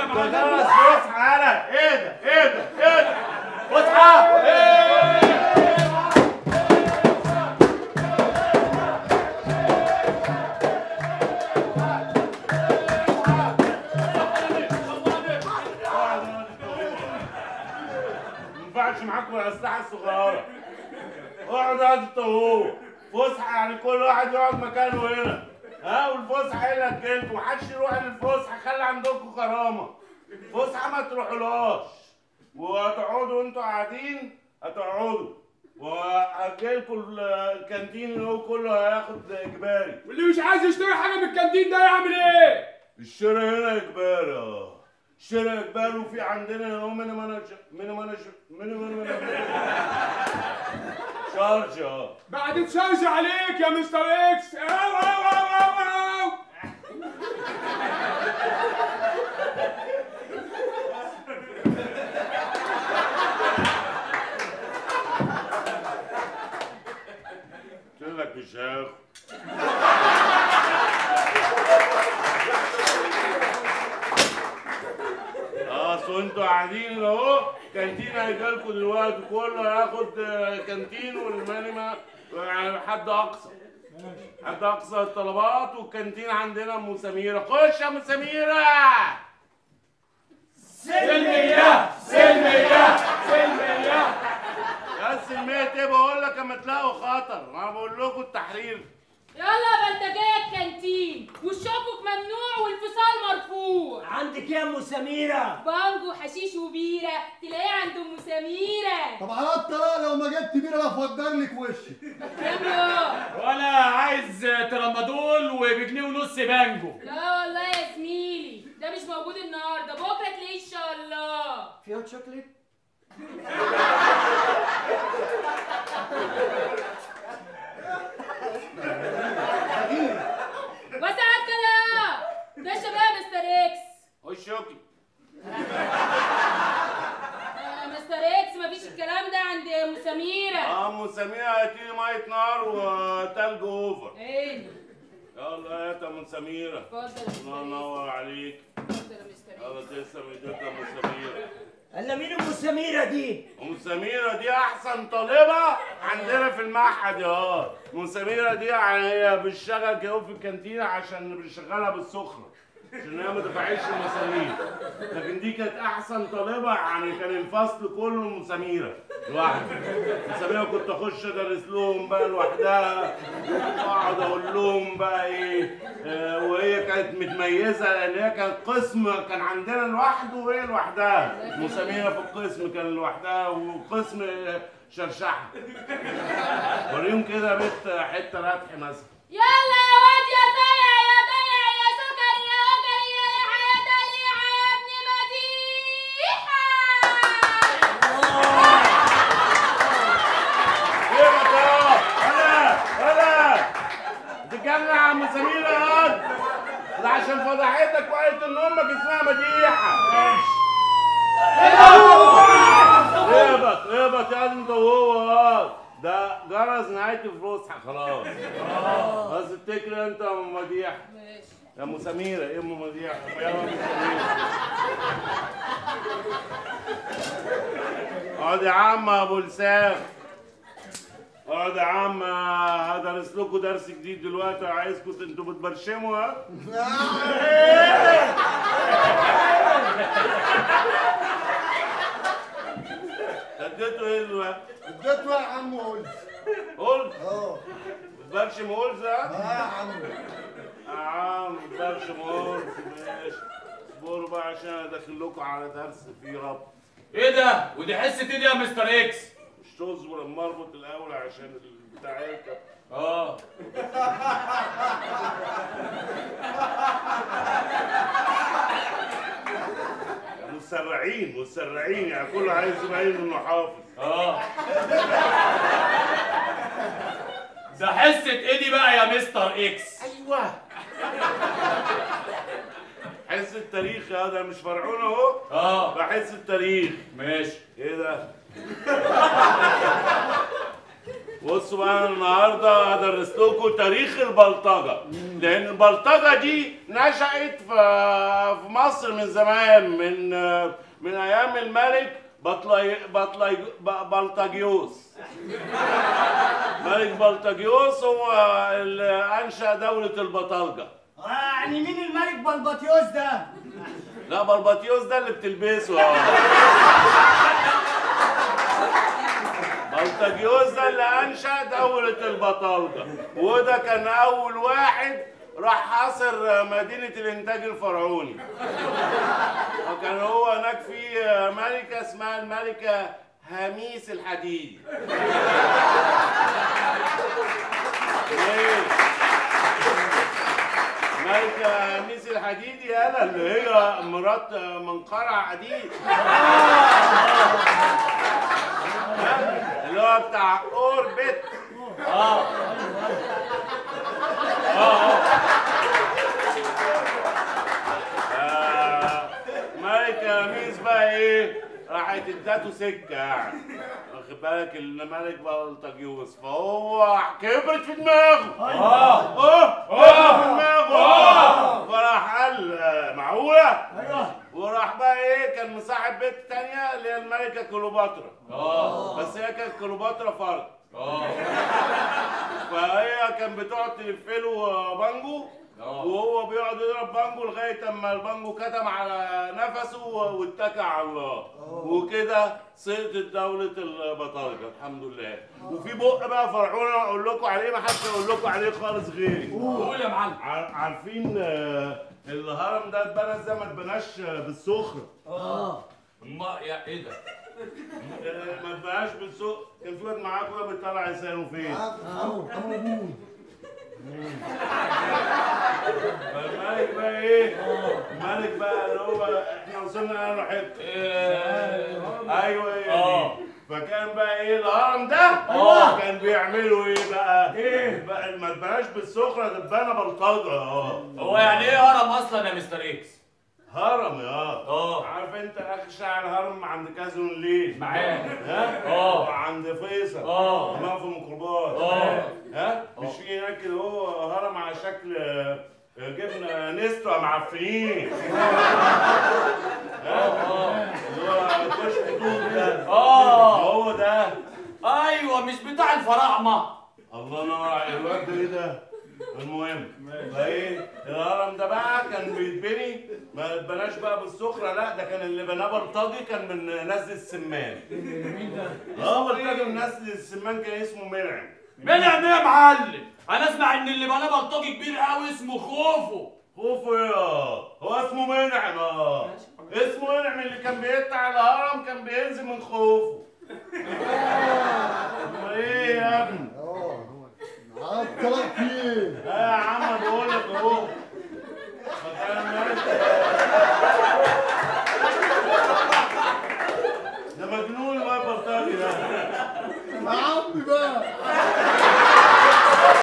جرس فسحه يلا ايه ده ايه ده ايه ده فسحه ما ينفعش معاكم الاسلحه الصغيره اقعد قعد الطهور فسحه يعني كل واحد يقعد مكانه هنا ها والفسحه هي اللي هتجيلكم محدش يروح للفسحه خلي عندكم كرامه فسحه ما تروحولهاش وهتقعدوا انتوا قاعدين هتقعدوا وهجيلكم الكانتين اللي هو كله هياخد اجباري واللي مش عايز يشتري حاجه من الكانتين ده يعمل ايه؟ الشراء هنا اجباري اه الشراء اجباري وفي عندنا هو من من من من من من شارج اه بعد تشارج عليك يا مستر اكس او او او او او قلت لك مش هاخد اصل انتوا قاعدين اهو كانتين هيجيلكوا دلوقتي كله هياخد آه، كانتين والمينيما يعني حد اقصى حد اقصى الطلبات والكانتين عندنا ام سميره خش يا ام سميره سلمية سلمية سلمية يا سلمية ايه بقول لك اما تلاقوا خطر ما بقول لكم التحرير يلا بلطجية الكانتين والشوكك ممنوع والفصال مرفوع عندك ايه يا ام سميره بانجو حشيش وبيرة تلاقيه عند ام سميرة طب على الطلاق لو ما جبت بيره بفجر لك وشك يلا وانا عايز ترامادول وبجنيه ونص بانجو لا والله يا زميلي ده مش موجود النهارده بكره تلاقيه ان شاء الله فيها شوكليت وسعت كده ده شباب مستر اكس خش شوكي آه، مستر اكس مفيش الكلام ده عند ام سميرة اه ام سميره هاتيلي ميه نار وتلج اوفر ايه يلا يا ام سميره اتفضل يا الله مستر ينور عليك اتفضل يا مستر يلا اكس تسلم ايديك يا ام سميره الا مين ام سميره دي ام سميره دي احسن طالبه عندنا في المعهد يا ام سميره دي يعني هي بتشتغل كده في الكانتين عشان بنشغلها بالسخره عشان هي ما دفعتش المصاريف لكن دي كانت احسن طالبه يعني كان الفصل كله ام سميره لوحدها ام سميره كنت اخش ادرس لهم بقى لوحدها واقعد اقول لهم بقى ايه آه، وهي كانت متميزه لان هي كانت قسم كان عندنا لوحده وهي لوحدها ام سميره في القسم كان لوحدها وقسم آه، شرشحه وريهم كده بيت حته رتح مثلا يلا يا واد يا ضيع يا ضيع يا سكر يا هجر يا يحيى دليع يا ابن مديحة ايه بقى ده؟ انا انا تتجمع يا عم سمير يا واد ده عشان فضحتك وقالت ان امك اسمها مديحه اهبط اهبط يا انت وهو واد. ده جرس نهايه الفسحه خلاص بس افتكر انت يا ام مديحه ماشي يا ام سميره ايه ام مديحه يا ام سميره اقعد يا عم ابو لسان اقعد يا عم هدرس لكم درس جديد دلوقتي عايزكم انتوا بتبرشموا ها اديته ايه دلوقتي؟ اديته يا عم قلت قلت اه بتبرشم قلت ها؟ اه يا عم يا عم بتبرشم قلت ماشي اصبروا بقى عشان ادخل لكم على درس فيه ربط ايه ده؟ ودي حصة ايه دي يا مستر اكس؟ مش تصبر اما اربط الاول عشان البتاع يركب اه مسرعين مسرعين يعني كله عايز يبين انه حافظ اه ده حصة ايه دي بقى يا مستر اكس؟ ايوه حس التاريخ يا ده مش فرعون اهو اه بحس التاريخ ماشي ايه ده بصوا بقى أنا النهارده هدرس لكم تاريخ البلطجه لان البلطجه دي نشأت في في مصر من زمان من من ايام الملك بطلي بطلي ب- بلطجيوس ملك بلطجيوس هو اللي انشأ دولة البطالجة آه، يعني مين الملك بلبطيوس ده؟ لا بلبطيوس ده اللي بتلبسه اه بلطجيوس ده اللي انشا دولة البطالجة وده كان اول واحد راح حاصر مدينة الانتاج الفرعوني وكان هو هناك في ملكة اسمها الملكة هميس الحديدي ليه؟ ملكة هميس الحديدي يالا اللي هي مرات منقرع حديد ها؟ اللي هو بتاع اوربت اه اه آه. ملكة هميس بقى ايه راحت ادته سكة يعني واخد بالك الملك بلطجيوس فهو كبرت في دماغه اه اه اه في دماغه اه فراح قال آه، معقولة؟ ايوه وراح بقى ايه كان مصاحب بنت تانية اللي هي الملكة كليوباترا اه بس هي كانت كليوباترا فرد اه فهي كان بتقعد تلف له بانجو وهو بيقعد يضرب بانجو لغايه اما البانجو كتم على نفسه واتكى على الله وكده سقطت دوله البطاركه الحمد لله وفي بق بقى فرعون اقول لكم عليه ما حدش يقول لكم عليه خالص غيري قول يا معلم ع- عارفين آه، الهرم ده اتبنى ازاي ما اتبناش آه، بالسخره اه ما يا ايه ده آه، ما اتبناش بالسخره كان في واد معاكم ده بيطلع لسانه فين اهو موجود فالملك بقى ايه الملك بقى اللي هو احنا وصلنا انا حته ايوه هي آه. دي فكان بقى ايه الهرم ده أيوة. كان بيعملوا ايه بقى ايه بقى ما اتبناش بالسخره ده اتبنى بلطجه اه هو يعني ايه هرم اصلا يا مستر اكس هرم يا اه عارف انت اخر شارع الهرم عند كازون الليل معاك ها اه. وعند فيصل اه. هناك في الميكروباص اه. ها مش في هناك كده هو هرم على شكل آه، جبنه نستو معفنين ها اللي هو كشك توت ده اه هو ده ايوه مش بتاع الفراعنه الله ينور عليك الواد ده ايه ده المهم فايه الهرم ده بقى كان بيتبني ما اتبناش بقى بالسخره لا ده كان اللي بناه بلطجي كان من نسل السمان اه بلطجي من نسل السمان كان اسمه منعم منعم ايه يا معلم انا اسمع ان اللي بناه بلطجي كبير قوي اسمه خوفو خوفو يا هو اسمه منعم اه اسمه منعم اللي كان بيقطع الهرم كان بينزل من خوف